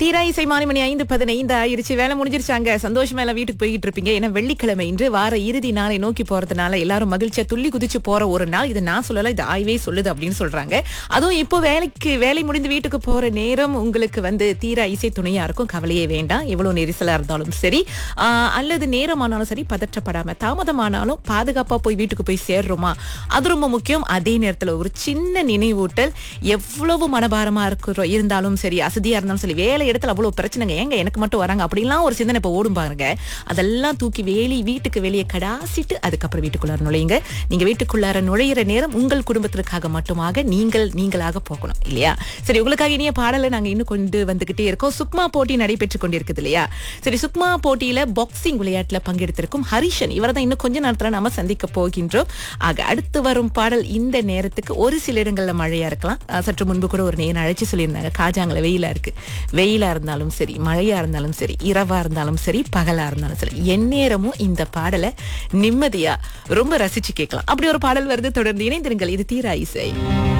தீரா இசை மாலை மணி ஐந்து பதினைந்து ஆயிருச்சு வேலை முடிஞ்சிருச்சாங்க சந்தோஷமா எல்லாம் வீட்டுக்கு போய்கிட்டு இருப்பீங்க ஏன்னா வெள்ளிக்கிழமை இன்று வார இறுதி நாளை நோக்கி போறதுனால எல்லாரும் மகிழ்ச்சியா துள்ளி குதிச்சு போற ஒரு நாள் இது நான் சொல்லல இது ஆய்வே சொல்லுது அப்படின்னு சொல்றாங்க அதுவும் இப்போ வேலைக்கு வேலை முடிந்து வீட்டுக்கு போற நேரம் உங்களுக்கு வந்து தீரா இசை துணையா இருக்கும் கவலையே வேண்டாம் எவ்வளவு நெரிசலா இருந்தாலும் சரி ஆஹ், அல்லது நேரமானாலும் சரி பதற்றப்படாம தாமதமானாலும் பாதுகாப்பா போய் வீட்டுக்கு போய் சேர்றோமா அது ரொம்ப முக்கியம் அதே நேரத்துல ஒரு சின்ன நினைவூட்டல் எவ்வளவு மனபாரமா இருக்கிறோம் இருந்தாலும் சரி அசதியா இருந்தாலும் சரி வேலை இடத்துல அவ்வளவு பிரச்சனைங்க ஏங்க எனக்கு மட்டும் வராங்க அப்படிலாம் ஒரு சிந்தனை இப்ப ஓடும் பாருங்க அதெல்லாம் தூக்கி வேலி வீட்டுக்கு வெளியே கடாசிட்டு அதுக்கப்புறம் வீட்டுக்குள்ளார நுழையுங்க நீங்க வீட்டுக்குள்ளார நுழையிற நேரம் உங்கள் குடும்பத்திற்காக மட்டுமாக நீங்கள் நீங்களாக போகணும் இல்லையா சரி உங்களுக்காக இனிய பாடலை நாங்க இன்னும் கொண்டு வந்துகிட்டே இருக்கோம் சுக்மா போட்டி நடைபெற்று கொண்டிருக்குது இல்லையா சரி சுக்மா போட்டியில பாக்ஸிங் விளையாட்டுல பங்கெடுத்திருக்கும் ஹரிஷன் இவரை தான் இன்னும் கொஞ்ச நேரத்துல நம்ம சந்திக்க போகின்றோம் ஆக அடுத்து வரும் பாடல் இந்த நேரத்துக்கு ஒரு சில இடங்கள்ல மழையா இருக்கலாம் அஹ் சற்று முன்பு கூட ஒரு நேரம் அழைச்சு சொல்லியிருந்தாங்க காஜாங்கள வெயிலா இருக்கு வெயிலா இருந்தாலும் சரி மழையா இருந்தாலும் சரி இரவா இருந்தாலும் சரி பகலா இருந்தாலும் சரி எந்நேரமும் இந்த பாடலை நிம்மதியா ரொம்ப ரசிச்சு கேட்கலாம் அப்படி ஒரு பாடல் வருது தொடர்ந்து இணைந்திருங்கள் இது தீரா இசை